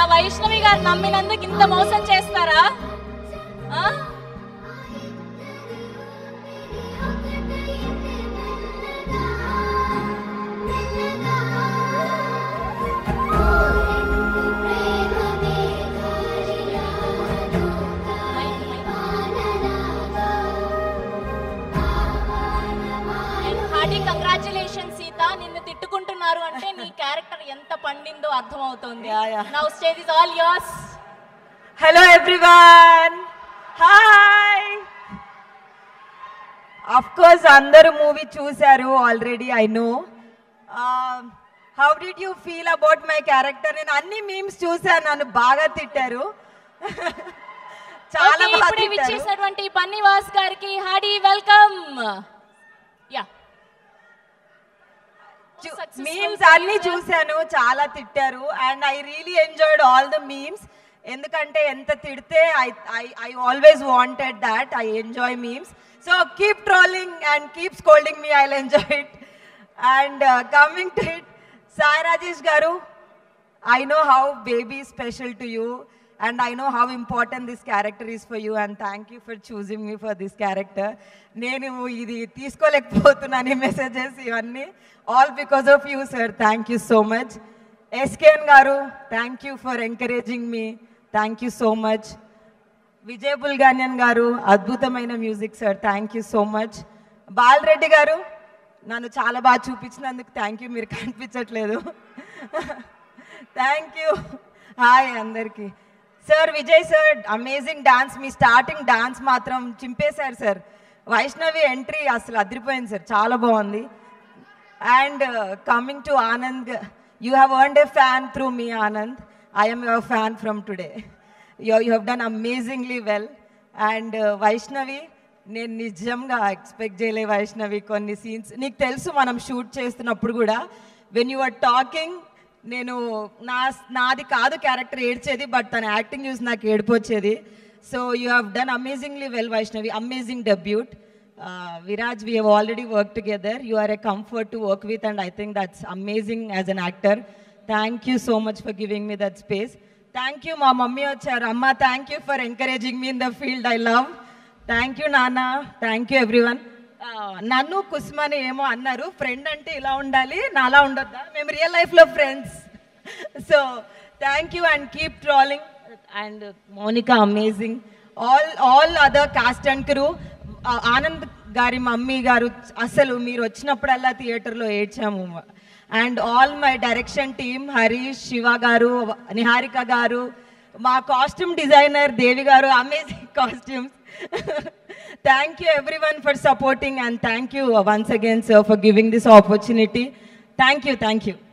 మా వైష్ణవి గారు నమ్మినందుకు ఇంత మోసం చేస్తారా ఆ? హార్డీ కంగ్రాచులేషన్ సీత నిన్ను తిట్టుకుంటున్నారు అంటే నీ క్యారెక్టర్ ఎంత పండిందో అర్థమవుతుంది Yeah, yeah. Now stage is all yours hello everyone hi of course అందరూ మూవీ చూశారు already I know how did you feel about my character నేను అన్ని మీమ్స్ చూశాను నన్ను బాగా తిట్టారు చాలా ఓకే, బాగా ఇప్పుడే తిట్టారు విచ్చేసినటువంటి బన్నీవాస్ గారికి హార్డీ వెల్కమ్ యా మీమ్స్ అన్ని చూశాను చాలా తిట్టారు and I really enjoyed all the memes ఎందుకంటే ఎంత తిడితే I I I always wanted that I enjoy memes so keep trolling and keep scolding me I enjoy it and coming to it Sai Rajesh garu I know how baby is special to you, and I know how important this character is for you, and thank you for choosing me for this character. నేను ఇది తీసుకోలేకపోతున్నాను ఈ messages ఇవన్నీ all because of you sir thank you so much SKN garu thank you for encouraging me thank you so much Vijay Bulganin garu అద్భుతమైన music sir thank you so much Balareddy garu నన్ను చాలా బాగా చూపించినందుకు thank you మీరు కనిపించట్లేదు థ్యాంక్ యూ హాయ్ అందరికి sir Vijay sir amazing dance మీ starting dance మాత్రం చింపేశారు సార్ వైష్ణవి ఎంట్రీ అసలు అదిరిపోయింది సార్ చాలా బాగుంది and coming to Anand you have earned a fan through me Anand I'm your fan from today you you have done amazingly well and Vaishnavi నేను నిజంగా expect చేయలే వైష్ణవి కొన్ని సీన్స్ నీకు తెలుసు మనం షూట్ చేస్తున్నప్పుడు కూడా వెన్ యు ఆర్ టాకింగ్ నేను నా నాది కాదు క్యారెక్టర్ ఏడ్చేది బట్ తన యాక్టింగ్ చూసి నాకు ఏడుపు వచ్చేది so you have done amazingly well Vaishnavi amazing debut uh, Viraj, we have already worked together. You are a comfort to work with, and I think that's amazing as an actor. Thank you so much for giving me that space. Thank you, మా mummy వచ్చారు అమ్మ thank you for encouraging me in the field I love thank you నాన్న thank you everyone నన్ను కుస్మని ఏమో అన్నారు friend అంటే ఇలా ఉండాలి నాలా ఉండొద్దా మేము రియల్ లైఫ్లో friends so thank you and keep trolling and Monika amazing all all other cast and crew Anand గారి మమ్మీ గారు అసలు మీరు వచ్చినప్పుడల్లా థియేటర్లో ఏడ్చాము and all my direction team Harish Siva garu Niharika garu మా costume designer Devi garu amazing costumes thank you everyone for supporting and thank you once again sir for giving this opportunity thank you thank you